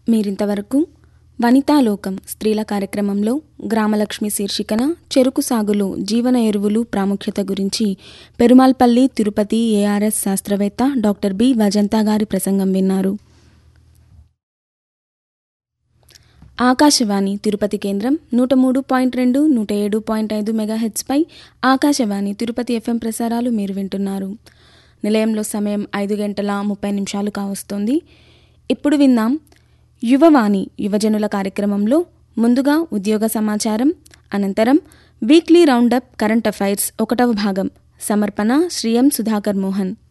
మీరింతవరకు వనితాలోకం స్త్రీల కార్యక్రమంలో గ్రామలక్ష్మి శీర్షికన చెరుకు సాగులో జీవన ఎరువులు ప్రాముఖ్యత గురించి పెరుమాల్పల్లి తిరుపతి ఏఆర్ఎస్ శాస్త్రవేత్త డాక్టర్ బి వజంతా గారి ప్రసంగం విన్నారు ఆకాశవాణి తిరుపతి కేంద్రం నూట మూడు పాయింట్ రెండు నూట ఏడు పాయింట్ ఐదు మెగాహెచ్పై ఆకాశవాణి తిరుపతి ఎఫ్ఎం ప్రసారాలు మీరు వింటున్నారు నిలయంలో సమయం ఐదు గంటల ముప్పై నిమిషాలు కావస్తోంది ఇప్పుడు విందాం యువవాణి యువజనుల కార్యక్రమంలో ముందుగా ఉద్యోగ సమాచారం అనంతరం వీక్లీ రౌండప్ కరెంట్ అఫైర్స్ ఒకటవ భాగం సమర్పణ శ్రీఎం సుధాకర్ మోహన్